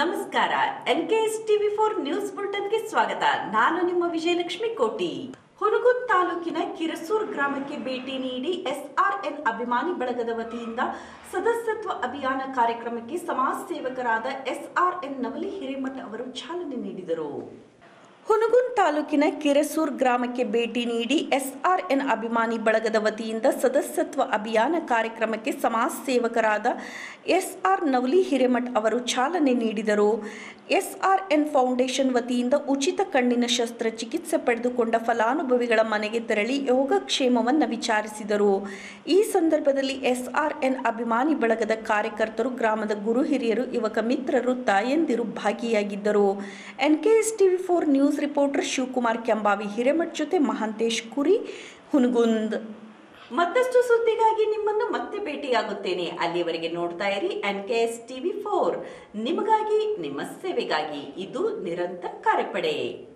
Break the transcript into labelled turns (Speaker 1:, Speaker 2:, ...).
Speaker 1: ನಮಸ್ಕಾರ N K S TV four news ಬುಲೆಟಿನ್ಗೆ ಸ್ವಾಗತ ನಾನು ನಿಮ್ಮ ವಿಜಯಲಕ್ಷ್ಮಿ ಕೋಟಿ ಹುನಗುಂದ್ ತಾಲೂಕಿನ ಕಿರಸೂರ್ ಗ್ರಾಮಕ್ಕೆ ಭೇಟಿ ನೀಡಿ ಎಸ್ಆರ್ಎನ್ ಅಭಿಮಾನಿ ಬಳಗದ ವತಿಯಿಂದ ಸದಸ್ಯತ್ವ ಅಭಿಯಾನ ಕಾರ್ಯಕ್ರಮಕ್ಕೆ ಸಮಾಜ ಸೇವಕರಾದ ಎಸ್ಆರ್ಎನ್ ನವಲಿ ಹಿರೇಮಠ ಅವರು ಚಾಲನೆ ನೀಡಿದರು ಹುನಗುಂದ್ ತಾಲೂಕಿನ ಕಿರಸೂರ್ ಗ್ರಾಮಕ್ಕೆ ಭೇಟಿ ನೀಡಿ ಎಸ್ಆರ್ಎನ್ ಅಭಿಮಾನಿ ಬಳಗದ ವತಿಯಿಂದ ಸದಸ್ಯತ್ವ ಅಭಿಯಾನ ಕಾರ್ಯಕ್ರಮಕ್ಕೆ ಸಮಾಜ ಸೇವಕರಾದ ಎಸ್ಆರ್ ನವಲಿ ಹಿರೇಮಠ್ ಅವರು ಚಾಲನೆ ನೀಡಿದರು ಎಸ್ಆರ್ಎನ್ ಫೌಂಡೇಶನ್ ವತಿಯಿಂದ ಉಚಿತ ಕಣ್ಣಿನ ಶಸ್ತ್ರಚಿಕಿತ್ಸೆ ಪಡೆದುಕೊಂಡ ಫಲಾನುಭವಿಗಳ ಮನೆಗೆ ತೆರಳಿ ಯೋಗಕ್ಷೇಮವನ್ನು ವಿಚಾರಿಸಿದರು ಈ ಸಂದರ್ಭದಲ್ಲಿ ಎಸ್ಆರ್ಎನ್ ಅಭಿಮಾನಿ ಬಳಗದ ಕಾರ್ಯಕರ್ತರು ಗ್ರಾಮದ ಗುರು ಹಿರಿಯರು ಯುವಕ ಮಿತ್ರರು ತಾಯಂದಿರು ಭಾಗಿಯಾಗಿದ್ದರು NKS TV four news reporter Shivakumar Kembavi Hiremath ಜೊತೆ ಮಹಾಂತೇಶ್ ಕುರಿ ಹುನಗುಂದ್ ಮತ್ತಷ್ಟು ಸುದ್ದಿಗಾಗಿ ನಿಮ್ಮನ್ನು ಮತ್ತೆ ಭೇಟಿಯಾಗುತ್ತೇನೆ ಅಲ್ಲಿಯವರೆಗೆ ನೋಡ್ತಾ ಇರಿ N K S TV four ನಿಮಗಾಗಿ ನಿಮ್ಮ ಸೇವೆಗಾಗಿ ಇದು ನಿರಂತರ ಕಾರ್ಯಪಡೆ